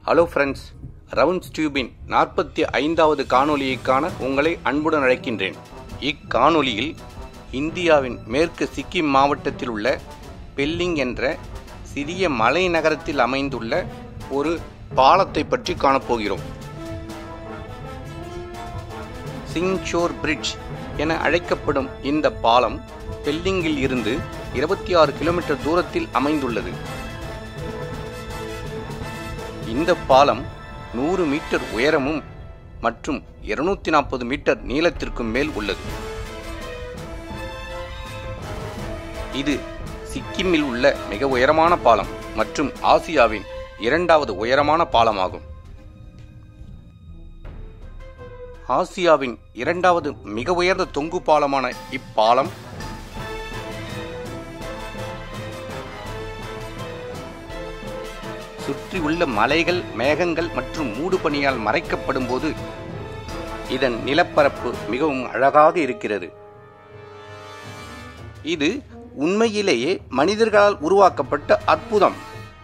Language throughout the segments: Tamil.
ஹலோ ஃப்ரெண்ட்ஸ் ரவுண்ட்ஸ் டியூபின் நாற்பத்தி ஐந்தாவது காணொளியை காண உங்களை அன்புடன் அழைக்கின்றேன் இக்காணொளியில் இந்தியாவின் மேற்கு சிக்கிம் மாவட்டத்தில் உள்ள பெல்லிங் என்ற சிறிய மலை நகரத்தில் அமைந்துள்ள ஒரு பாலத்தை பற்றி காணப்போகிறோம் சிங்ஷோர் பிரிட்ஜ் என அழைக்கப்படும் இந்த பாலம் பெல்லிங்கில் இருந்து இருபத்தி ஆறு கிலோமீட்டர் தூரத்தில் அமைந்துள்ளது இந்த பாலம் நூறு மீட்டர் உயரமும் மற்றும் இருநூத்தி நாற்பது மீட்டர் நீளத்திற்கும் மேல் உள்ளது இது சிக்கிமில் உள்ள மிக உயரமான பாலம் மற்றும் ஆசியாவின் இரண்டாவது உயரமான பாலமாகும் ஆசியாவின் இரண்டாவது மிக உயர்ந்த தொங்கு பாலமான இப்பாலம் சுற்றியுள்ள மலைகள் மேகங்கள் மற்றும் மூடுபனியால் மறைக்கப்படும் போது இதன் நிலப்பரப்பு மிகவும் அழகாக இருக்கிறது இது உண்மையிலேயே மனிதர்களால் உருவாக்கப்பட்ட அற்புதம்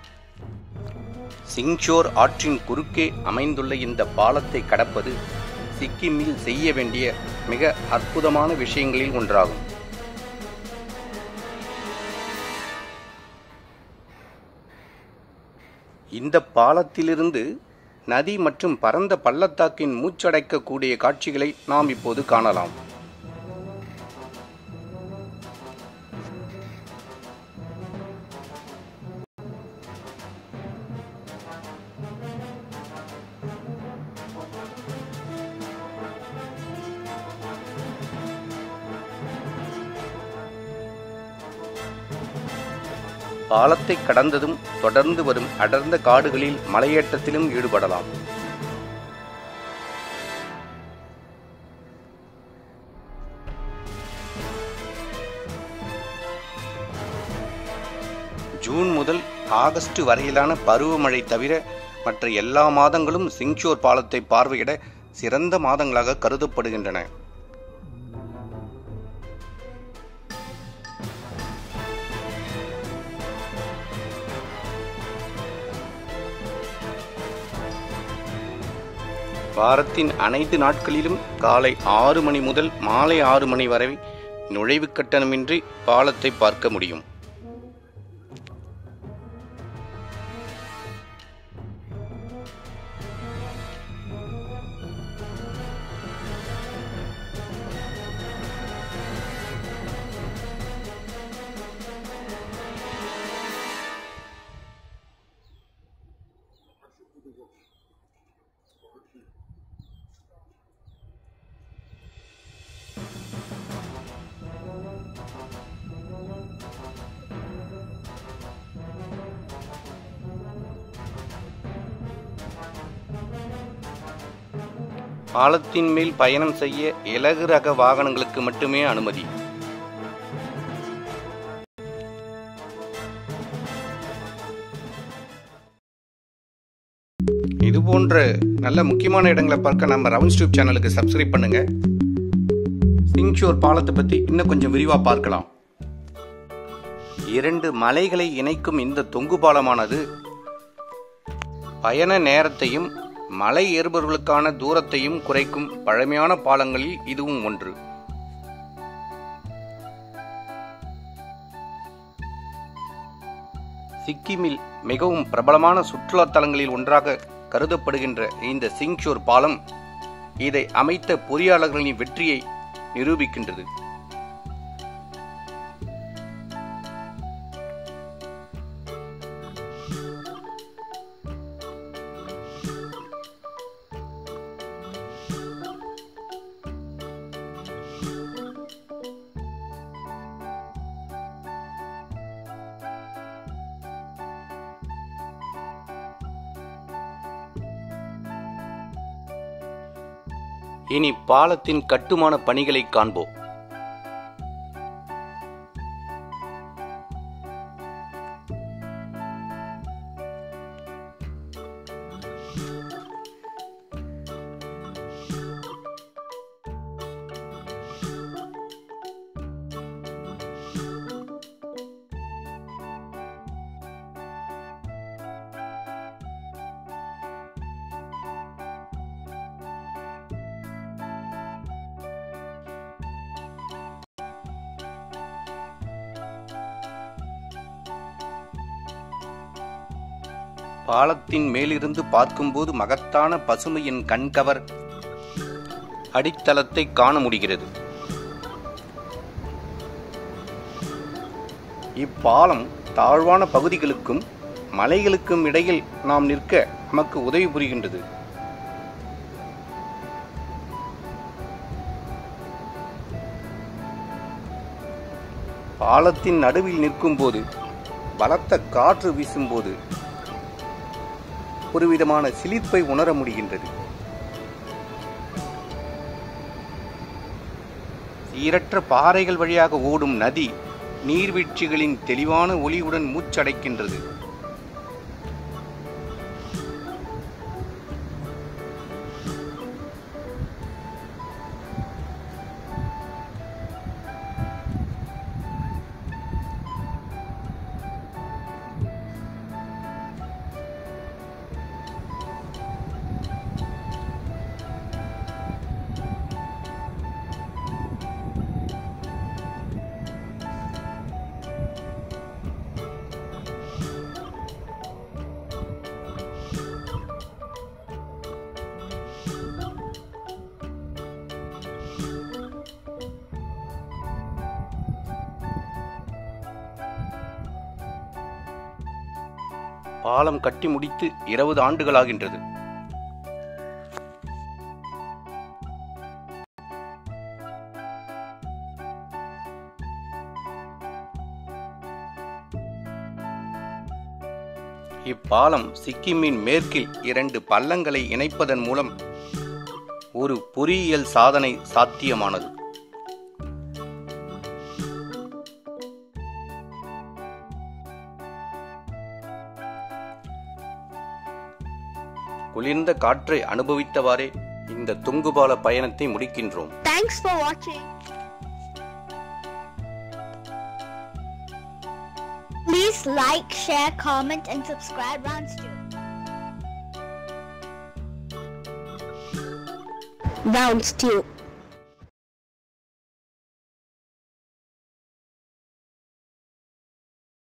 சிங்ஷோர் ஆற்றின் குறுக்கே அமைந்துள்ள இந்த பாலத்தை கடப்பது சிக்கிமில் செய்ய வேண்டிய மிக அற்புதமான விஷயங்களில் ஒன்றாகும் இந்த பாலத்திலிருந்து நதி மற்றும் பரந்த பள்ளத்தாக்கின் மூச்சடைக்கக்கூடிய காட்சிகளை நாம் இப்போது காணலாம் பாலத்தை கடந்ததும் தொடர்ந்து வரும் அடர்ந்த காடுகளில் மலையேற்றத்திலும் ஈடுபடலாம் ஜூன் முதல் ஆகஸ்ட் வரையிலான பருவமழை தவிர மற்ற எல்லா மாதங்களும் சிங்ஷோர் பாலத்தை பார்வையிட சிறந்த மாதங்களாக கருதப்படுகின்றன வாரத்தின் அனைத்து நாட்களிலும் காலை ஆறு மணி முதல் மாலை ஆறு மணி வரை நுழைவு கட்டணமின்றி பாலத்தை பார்க்க முடியும் பாலத்தின் மேல் பயணம் செய்ய இலகு ரக வாகனங்களுக்கு மட்டுமே அனுமதி இது போன்ற நல்ல முக்கியமான இடங்களை பார்க்க நம்ம ரவுண்ட்ஸ் டியூப் சேனலுக்கு சப்ஸ்கிரைப் பண்ணுங்க சிங்ஷோர் பாலத்தை பத்தி இன்னும் கொஞ்சம் விரிவா பார்க்கலாம் இரண்டு மலைகளை இணைக்கும் இந்த தொங்கு பாலமானது பயண நேரத்தையும் மலை ஏறுபவர்களுக்கான தூரத்தையும் குறைக்கும் பழமையான பாலங்களில் இதுவும் ஒன்று சிக்கிமில் மிகவும் பிரபலமான சுற்றுலா தலங்களில் ஒன்றாக கருதப்படுகின்ற இந்த சிங்ஷோர் பாலம் இதை அமைத்த பொறியாளர்களின் வெற்றியை நிரூபிக்கின்றது இனி பாலத்தின் கட்டுமான பணிகளை காண்போம் பாலத்தின் மேலிருந்து பார்க்கும்போது மகத்தான பசுமையின் கண்கவர் அடித்தளத்தை காண முடிகிறது இப்பாலம் தாழ்வான பகுதிகளுக்கும் மலைகளுக்கும் இடையில் நாம் நிற்க நமக்கு உதவி புரிகின்றது பாலத்தின் நடுவில் நிற்கும்போது பலத்த காற்று வீசும்போது ஒரு விதமான சிலிர்ப்பை உணர முடிகின்றது சீரற்ற பாறைகள் வழியாக ஓடும் நதி நீர்வீழ்ச்சிகளின் தெளிவான ஒளியுடன் மூச்சடைக்கின்றது பாலம் கட்டி முடித்து இருபது ஆண்டுகளாகின்றது இப்பாலம் சிக்கிமின் மேற்கில் இரண்டு பள்ளங்களை இணைப்பதன் மூலம் ஒரு பொறியியல் சாதனை சாத்தியமானது குளிர்ந்த காற்றை அனுபவித்தவாறே இந்த துங்குபால பயணத்தை முடிக்கின்றோம் Thanks for watching. Please like, share, comment, and subscribe Roundstew. Roundstew.